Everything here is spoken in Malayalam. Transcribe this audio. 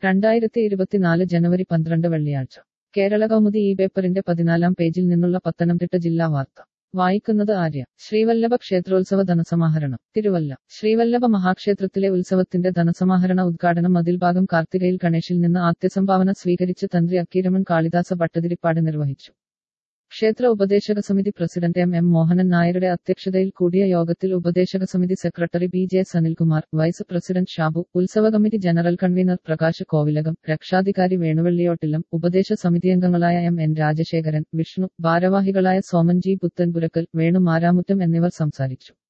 രണ്ടായിരത്തി ഇരുപത്തിനാല് ജനുവരി പന്ത്രണ്ട് വെള്ളിയാഴ്ച കേരള കൗമുദി ഈ പേപ്പറിന്റെ പതിനാലാം പേജിൽ നിന്നുള്ള പത്തനംതിട്ട ജില്ലാ വാർത്ത വായിക്കുന്നത് ആര്യ ശ്രീവല്ലഭ ക്ഷേത്രോത്സവ ധനസമാഹരണം തിരുവല്ല ശ്രീവല്ലഭ മഹാക്ഷേത്രത്തിലെ ഉത്സവത്തിന്റെ ധനസമാഹരണ ഉദ്ഘാടനം മതിൽഭാഗം കാർത്തികയിൽ ഗണേഷിൽ നിന്ന് ആദ്യസംഭാവന സ്വീകരിച്ച് തന്ത്രി അക്കീരമൺ കാളിദാസ ഭട്ടതിരിപ്പാട് നിർവഹിച്ചു ക്ഷേത്ര ഉപദേശക സമിതി പ്രസിഡന്റ് എം എം മോഹനൻ നായരുടെ അധ്യക്ഷതയിൽ കൂടിയ യോഗത്തിൽ ഉപദേശക സമിതി secretary B J Sanilkumar vice president Shabu ഉത്സവ committee general convener Prakash Kovilakam രക്ഷാധികാരി വേണുവെള്ളിയോട്ടിലം ഉപദേശ സമിതിയംഗങ്ങളായ എം എൻ രാജശേഖരൻ വിഷ്ണു ഭാരവാഹികളായ സോമൻ ജി പുത്തൻപുരക്കൽ വേണു മാരാമുറ്റം എന്നിവർ സംസാരിച്ചു